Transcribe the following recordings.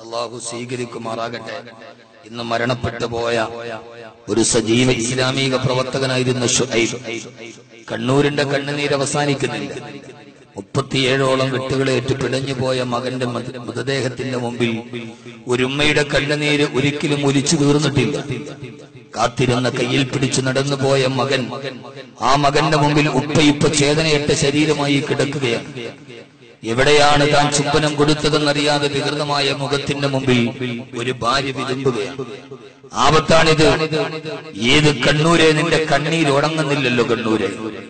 അള്ളാഹു സ്വീകരിക്കുമാറാകട്ടെ ഇന്ന് മരണപ്പെട്ടു പോയ ഒരു സജീവ ഇസ്ലാമിക പ്രവർത്തകനായിരുന്നു ഷുഐബ് കണ്ണൂരിന്റെ കണ്ണുനീര് അവസാനിക്കുന്നില്ല മുപ്പത്തിയേഴോളം വെട്ടുകളേറ്റ് പിടഞ്ഞു പോയ മകന്റെ മൃത- മൃതദേഹത്തിന്റെ മുമ്പിൽ ഒരുമ്മയുടെ കണ്ണുനീര് ഒരിക്കലും ഒലിച്ചു തീർന്നിട്ടില്ല കാത്തിരുന്ന കയ്യിൽ പിടിച്ചു നടന്നുപോയ മകൻ ആ മകന്റെ മുമ്പിൽ ഉപ്പയിപ്പ ചേതനയിട്ട ശരീരമായി കിടക്കുകയാണ് എവിടെയാണ് താൻ ചുംബനം കൊടുത്തതെന്നറിയാതെ വികൃതമായ മുഖത്തിന്റെ മുമ്പിൽ ഒരു ഭാര്യ വിതുമ്പുകയാണ് ആപത്താണിത് ഏത് കണ്ണൂരെ നിന്റെ കണ്ണീർ ഉടങ്ങുന്നില്ലല്ലോ കണ്ണൂരെ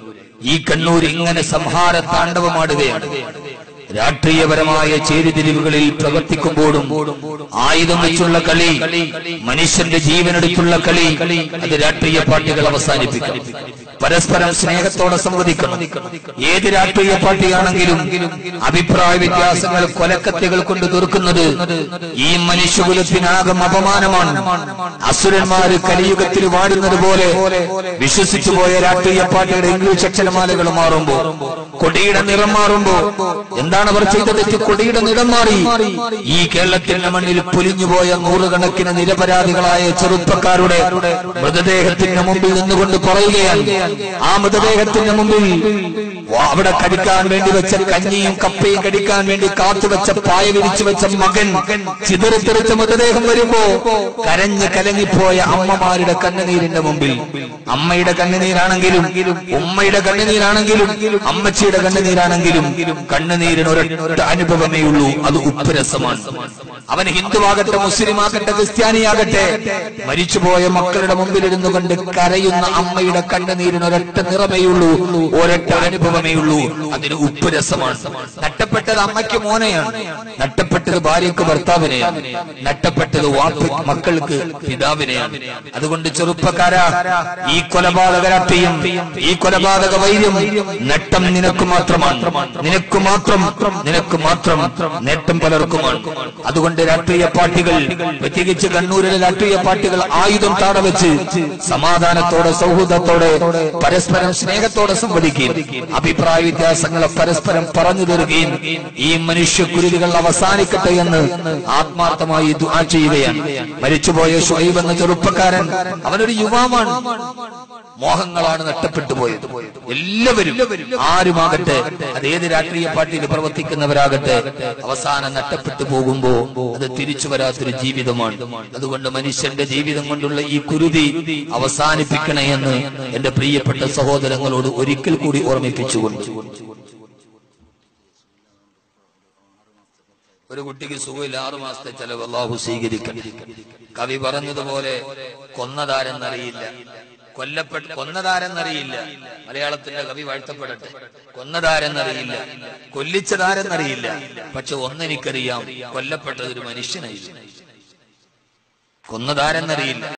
ഈ കണ്ണൂർ ഇങ്ങനെ സംഹാര താണ്ഡവമാടുകയാണ് രാഷ്ട്രീയപരമായ ചേരിതിരിവുകളിൽ പ്രവർത്തിക്കുമ്പോഴും ആയുധം വെച്ചുള്ള കളി മനുഷ്യന്റെ ജീവനെടുത്തുള്ള കളി അത് രാഷ്ട്രീയ പാർട്ടികൾ അവസാനിപ്പിക്കണം പരസ്പരം സ്നേഹത്തോടെ സംവദിക്കണം ഏത് രാഷ്ട്രീയ പാർട്ടിയാണെങ്കിലും അഭിപ്രായ വ്യത്യാസങ്ങൾ കൊലക്കത്തികൾ കൊണ്ട് തീർക്കുന്നത് ഈ മനുഷ്യകുലത്തിനാകം അപമാനമാണ് അസുരന്മാര് കലിയുഗത്തിൽ വാടുന്നത് പോലെ വിശ്വസിച്ചു പോയ രാഷ്ട്രീയ പാർട്ടിയുടെ ഇംഗ്ലീഷ് അക്ഷരമാലകൾ മാറുമ്പോ കൊടിയുടെ നിറം മാറുമ്പോ എന്താണ് അവർ ചെയ്ത തെറ്റ് കൊടിയുടെ നിറം മാറി ഈ കേരളത്തിന്റെ മണ്ണിൽ പൊലിഞ്ഞുപോയ നൂറുകണക്കിന് നിരപരാധികളായ ചെറുപ്പക്കാരുടെ മൃതദേഹത്തിന്റെ മുമ്പിൽ നിന്നുകൊണ്ട് പറയുകയാണ് ആ മൃതദേഹത്തിന്റെ മുമ്പിൽ വാ- അവിടെ കടിക്കാൻ വേണ്ടി വെച്ച കഞ്ഞിയും കപ്പയും കടിക്കാൻ വേണ്ടി കാത്തുവെച്ച പായ വിരിച്ചു വെച്ച മകൻ ചിതറിത്തെറിച്ച മൃതദേഹം വരുമ്പോ കരഞ്ഞ് കലങ്ങിപ്പോയ അമ്മമാരുടെ കണ്ണുനീരിന്റെ മുമ്പിൽ അമ്മയുടെ കണ്ണുനീരാണെങ്കിലും ഉമ്മയുടെ കണ്ണുനീരാണെങ്കിലും അമ്മച്ചിയുടെ കണ്ണുനീരാണെങ്കിലും കണ്ണുനീരിന് ഒരൊറ്റ അനുഭവമേ ഉള്ളൂ അത് ഉപ്പുരസമാണ് അവൻ ഹിന്ദുവാകട്ടെ മുസ്ലിമാകട്ടെ ക്രിസ്ത്യാനിയാകട്ടെ മരിച്ചുപോയ മക്കളുടെ മുമ്പിലിരുന്നു കൊണ്ട് കരയുന്ന അമ്മയുടെ കണ്ണുനീരിന് ഒരൊറ്റ നിറമേ ഉള്ളൂ ഒരൊറ്റ അനുഭവമേ ഉള്ളൂ അതിന് ഉപ്പുരസമാണ് നഷ്ടപ്പെട്ടത് അമ്മയ്ക്ക് മോനെയാണ് നഷ്ടപ്പെട്ടത് ഭാര്യയ്ക്ക് ഭർത്താവിനെയാണ് നഷ്ടപ്പെട്ടത് വാപ്പ് മക്കൾക്ക് പിതാവിനെയാണ് അതുകൊണ്ട് ചെറുപ്പക്കാരാ ഈ കൊലപാതക രാഷ്ട്രീയം ഈ കൊലപാതക വൈര്യം നട്ടം നിനക്ക് മാത്രമാണ് നിനക്ക് മാത്രം നിനക്ക് മാത്രം നേട്ടം പലർക്കുമാണ് അതുകൊണ്ട് രാഷ്ട്രീയ പാർട്ടികൾ പ്രത്യേകിച്ച് കണ്ണൂരിലെ രാഷ്ട്രീയ പാർട്ടികൾ ആയുധം താട വെച്ച് സമാധാനത്തോടെ സൗഹൃദത്തോടെ പരസ്പരം സ്നേഹത്തോടെ സംവദിക്കുകയും അഭിപ്രായ വ്യത്യാസങ്ങളെ പരസ്പരം പറഞ്ഞു തരുകയും ഈ മനുഷ്യക്കുരുതികൾ അവസാനിക്കട്ടെ എന്ന് ആത്മാർത്ഥമായി ദുആ ചെയ്യുകയാണ് മരിച്ചുപോയ ഷുഹൈബ് എന്ന ചെറുപ്പക്കാരൻ അവനൊരു യുവാവാണ് മോഹങ്ങളാണ് നഷ്ടപ്പെട്ടു പോയത് എല്ലാവരും ആരുമാകട്ടെ അത് ഏത് രാഷ്ട്രീയ പാർട്ടിയിൽ പ്രവർത്തിക്കുന്നവരാകട്ടെ അവസാനം നഷ്ടപ്പെട്ടു പോകുമ്പോ അത് തിരിച്ചു വരാത്തൊരു ജീവിതമാണ് അതുകൊണ്ട് മനുഷ്യന്റെ ജീവിതം കൊണ്ടുള്ള ഈ കുരുതി അവസാനിപ്പിക്കണേ എന്ന് എന്റെ പ്രിയപ്പെട്ട സഹോദരങ്ങളോട് ഒരിക്കൽ കൂടി ഓർമ്മിപ്പിച്ചുകൊണ്ട് ഒരു കുട്ടിക്ക് സുഖമില്ല ആറു മാസത്തെ ചെലവ് അള്ളാഹു സ്വീകരിക്കണം കവി പറഞ്ഞതുപോലെ കൊന്നതാരെന്നറിയില്ല കൊല്ലപ്പെട്ട് കൊന്നതാരെന്നറിയില്ല മലയാളത്തിന്റെ കവി വാഴ്ത്തപ്പെടട്ടെ കൊന്നതാരെന്നറിയില്ല കൊല്ലിച്ചതാരെന്നറിയില്ല പക്ഷെ ഒന്നെനിക്കറിയാം കൊല്ലപ്പെട്ടത് ഒരു മനുഷ്യനായിരുന്നു കൊന്നതാരെന്നറിയില്ല